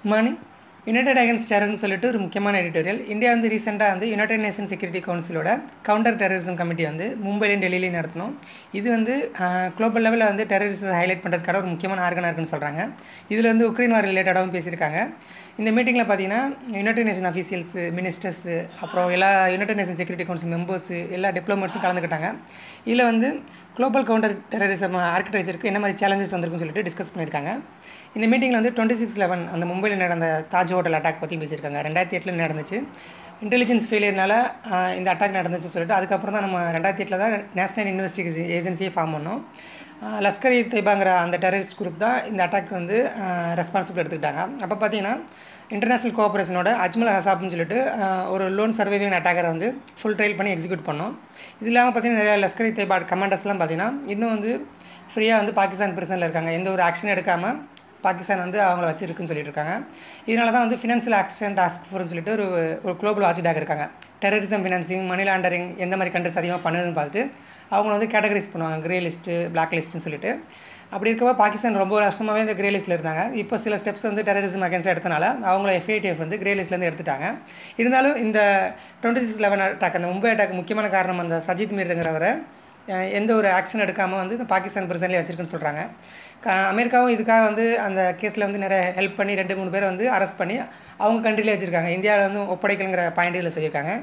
morning United against டெரர்னு சொல்லிட்டு ஒரு முக்கியமான எடிட்டோரியல் இந்தியா வந்து ரீசெண்டாக வந்து யுனைடெட் நேஷன் செக்யூரிட்டி கவுன்சிலோட கவுண்டர் டெரரிசம் கமிட்டி வந்து மும்பைலையும் டெல்லியிலையும் நடத்தணும் இது வந்து குளோபல் லெவலில் வந்து டெரரிசத்தை ஹைலைட் பண்ணுறதுக்காக ஒரு முக்கியமான ஆர்கனாக இருக்குன்னு சொல்கிறாங்க இதில் வந்து உக்ரைன் வார் ரிலேட்டடாகவும் பேசியிருக்காங்க இந்த மீட்டிங்கில் பார்த்தீங்கன்னா யுனைடெட் நேஷன் அஃபீஷியல்ஸு மினிஸ்டர்ஸு அப்புறம் எல்லா United Nation Security Council members எல்லா டிப்ளமேட்ஸும் கலந்துக்கிட்டாங்க இதில் வந்து குளோபல் கவுண்டர் டெரரிசம் ஆர்கிடெக்சருக்கு என்ன மாதிரி சேலஞ்சஸ் வந்திருக்குன்னு சொல்லிட்டு டிஸ்கஸ் பண்ணியிருக்காங்க இந்த மீட்டிங்கில் வந்து டுவெண்ட்டி சிக்ஸ் லெவன் அந்த மும்பையில் நடந்த தாஜ் ஹோட்டல் அட்டாக் பற்றி பேசியிருக்காங்க ரெண்டாயிரத்தி எட்டில் நடந்துச்சு இன்டெலிஜென்ஸ் ஃபெயிலியர்னால இந்த அட்டாக் நடந்துச்சு சொல்லிட்டு அதுக்கப்புறம் தான் நம்ம ரெண்டாயிரத்தி எட்டில் தான் நேஷனல் இன்வெஸ்டிகேஷன் ஏஜென்சியை ஃபார்ம் பண்ணோம் லஸ்கர் இ தொய்பாங்கிற அந்த டெரரிஸ்ட் குரூப் தான் இந்த அட்டாக் வந்து ரெஸ்பான்சிபிள் எடுத்துக்கிட்டாங்க அப்போ பார்த்தீங்கன்னா இன்டர்நேஷ்னல் கோஆப்ரேஷனோட அஜ்மல் ஹசாப்னு சொல்லிட்டு ஒரு லோன் சர்வைவிங் அட்டாக்கரை வந்து ஃபுல் ட்ரைல் பண்ணி எக்ஸிக்யூட் பண்ணோம் இது இல்லாமல் பார்த்தீங்கன்னா நிறையா லஸ்கர் இ தொய்பா கமாண்டர்ஸ்லாம் பார்த்தீங்கன்னா இன்னும் வந்து ஃப்ரீயாக வந்து பாகிஸ்தான் பிரசனில் இருக்காங்க எந்த ஒரு ஆக்ஷன் எடுக்காமல் பாகிஸ்தான் வந்து அவங்கள வச்சுருக்குன்னு சொல்லிட்டு இருக்காங்க இதனால தான் வந்து ஃபினான்ஷியல் ஆக்ஷன் டாஸ்க் ஃபோர்ஸ் சொல்லிட்டு ஒரு ஒரு குளோபல் வாட்ச் டாக் இருக்காங்க டெரரிசம் ஃபினான்சிங் மணி லாண்டரிங் எந்த மாதிரி கண்ட்ரிஸ் அதிகமாக பண்ணுதுன்னு பார்த்துட்டு அவங்கள வந்து கேட்டகரைஸ் பண்ணுவாங்க கிரே லிஸ்ட்டு பிளாக் லிஸ்ட்டுன்னு சொல்லிட்டு அப்படி இருக்கப்போ பாகிஸ்தான் ரொம்ப வருஷமாகவே இந்த கிரே லிஸ்ட்டில் இருந்தாங்க இப்போ சில ஸ்டெப்ஸ் வந்து டெரரிசம் அகேன்ஸ்ட் எடுத்தனால அவங்கள எஃப்ஐடிஎஃப் வந்து கிரே லிஸ்ட்லேருந்து எடுத்துட்டாங்க இருந்தாலும் இந்த டுவெண்ட்டி சிக்ஸ் லெவன் அட்டாக் அந்த மும்பை அட்டாக் முக்கியமான காரணம் அந்த சஜித் மீருங்கிறவரை எந்த ஒரு ஆக்ஷன் எடுக்காமல் வந்து இந்த பாகிஸ்தான் பிரசன்லேயே வச்சுருக்குன்னு சொல்கிறாங்க அமெரிக்காவும் இதுக்காக வந்து அந்த கேஸில் வந்து நிறைய ஹெல்ப் பண்ணி ரெண்டு மூணு பேரை வந்து அரெஸ்ட் பண்ணி அவங்க கண்ட்ரிலே வச்சுருக்காங்க இந்தியாவில் வந்து ஒப்படைக்கலுங்கிற பாயிண்ட் இதில் சொல்லியிருக்காங்க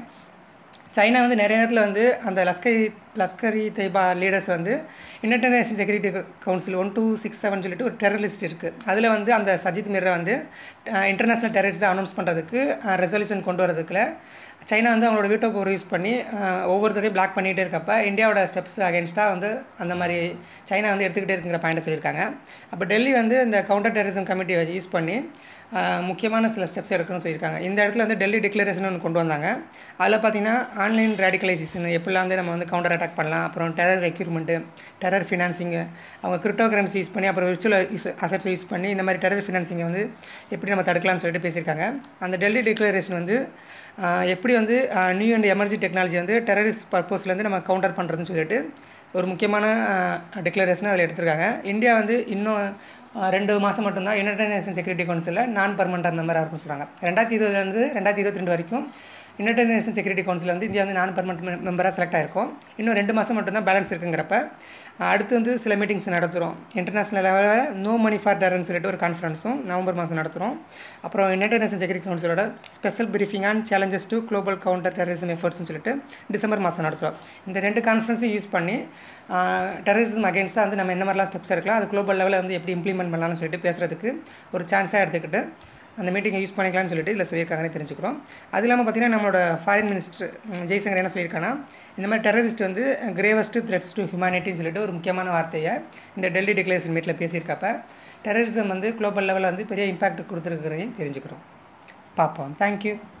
சைனா வந்து நிறைய நேரத்தில் வந்து அந்த லஸ்கரி லஸ்கரி தைபா லீடர்ஸ் வந்து United Nation Security Council one two six seven சொல்லிட்டு ஒரு டெரரிஸ்ட் இருக்குது அதில் வந்து அந்த சஜித் மிர்ரை வந்து இன்டர்நேஷ்னல் டெரரிஸ்ட்டை அனௌன்ஸ் பண்ணுறதுக்கு ரெசல்யூஷன் கொண்டு வரதுக்குள்ள சைனா வந்து அவங்களோட வீட்டோ பவர் யூஸ் பண்ணி ஒவ்வொருத்தரையும் பிளாக் பண்ணிகிட்டே இருக்கப்ப இந்தியாவோட ஸ்டெப்ஸ் அகேன்ஸ்டாக வந்து அந்த மாதிரி சைனா வந்து எடுத்துக்கிட்டே இருக்குங்கிற பாயிண்ட்டை சொல்லியிருக்காங்க அப்போ டெல்லி வந்து இந்த கவுண்டர் டெரரிசம் கமிட்டியை வச்சு யூஸ் பண்ணி முக்கியமான சில ஸ்டெப்ஸ் எடுக்கணும்னு சொல்லியிருக்காங்க இந்த இடத்துல வந்து டெல்லி டிக்ளரேஷன் ஒன்று கொண்டு வந்தாங்க அதில் பார்த்தீங்கன்னா ஆன்லைன் ரேடிகலைசேஷன் எப்படிலாம் வந்து நம்ம வந்து கவுண்டர் அட்டாக் பண்ணலாம் அப்புறம் டெரர் ரெக்யூர்மெண்ட்டு டெரர் ஃபினான்சிங்கு அவங்க கிரிப்டோ கரன்சி யூஸ் பண்ணி அப்புறம் விர்ச்சுவல் அசட்ஸ் யூஸ் பண்ணி இந்த மாதிரி டெரர் ஃபினான்சிங்கை வந்து எப்படி நம்ம தடுக்கலாம்னு சொல்லிட்டு பேசியிருக்காங்க அந்த டெல்லி டிக்ளரேஷன் வந்து எப்படி வந்து நியூ அண்ட் எமர்ஜி டெக்னாலஜி வந்து டெரரிஸ்ட் பர்பஸ்லேருந்து நம்ம கவுண்டர் பண்ணுறதுன்னு சொல்லிட்டு ஒரு முக்கியமான டிக்ளரேஷனை அதில் எடுத்திருக்காங்க இந்தியா வந்து இன்னும் ரெண்டு மாதம் மட்டும்தான் யுனைடெட் நேஷன் செக்யூரிட்டி கவுன்சிலில் நான் பர்மனண்ட் மெம்பராக இருக்கும்னு சொல்கிறாங்க ரெண்டாயிரத்தி இருபதுலேருந்து ரெண்டாயிரத்தி இருபத்தி ரெண்டு வரைக்கும் யுனைடெட் நேஷன் செக்யூரிட்டி கவுன்சில் வந்து இந்தியா வந்து நான் பர்மனண்ட் மெம்பராக செலக்ட் ஆயிருக்கும் இன்னும் ரெண்டு மாதம் மட்டும்தான் பேலன்ஸ் இருக்குங்கிறப்ப அடுத்து வந்து சில மீட்டிங்ஸ் நடத்துகிறோம் இன்டர்நேஷனல் லெவலில் நோ மணி ஃபார் டெரர்னு சொல்லிட்டு ஒரு கான்ஃபரன்ஸும் நவம்பர் மாதம் நடத்துகிறோம் அப்புறம் யுனைடெட் நேஷன் செக்யூரிட்டி கவுன்சிலோட special briefing and challenges to global counter terrorism எஃபர்ட்ஸ்னு சொல்லிட்டு டிசம்பர் மாதம் நடத்துகிறோம் இந்த ரெண்டு கான்ஃபரன்ஸும் யூஸ் பண்ணி டெரரிசம் அகேன்ஸ்டாக வந்து நம்ம என்ன மாதிரிலாம் ஸ்டெப்ஸ் எடுக்கலாம் அது குளோபல் லெவலில் வந்து எப்படி இம்ப்ளிமெண்ட் பண்ணலாம்னு சொல்லிட்டு பேசுகிறதுக்கு ஒரு சான்ஸாக எடுத்துக்கிட்டு அந்த மீட்டிங்கை யூஸ் பண்ணிக்கலாம்னு சொல்லிட்டு இதில் சொல்லியிருக்காங்கன்னு தெரிஞ்சுக்கிறோம் அது இல்லாமல் பார்த்தீங்கன்னா நம்மளோட ஃபாரின் மினிஸ்டர் ஜெய்சங்கர் என்ன சொல்லியிருக்காங்கன்னா இந்த மாதிரி டெரரிஸ்ட் வந்து கிரேவஸ்ட் த்ரெட்ஸ் டு ஹியூமனிட்டின்னு சொல்லிட்டு ஒரு முக்கியமான வார்த்தையை இந்த டெல்லி டிக்ளரேஷன் மீட்டில் பேசியிருக்கப்ப டெரரிசம் வந்து குளோபல் லெவலில் வந்து பெரிய இம்பாக்ட் கொடுத்துருக்குறதையும் தெரிஞ்சுக்கிறோம் பார்ப்போம் தேங்க்யூ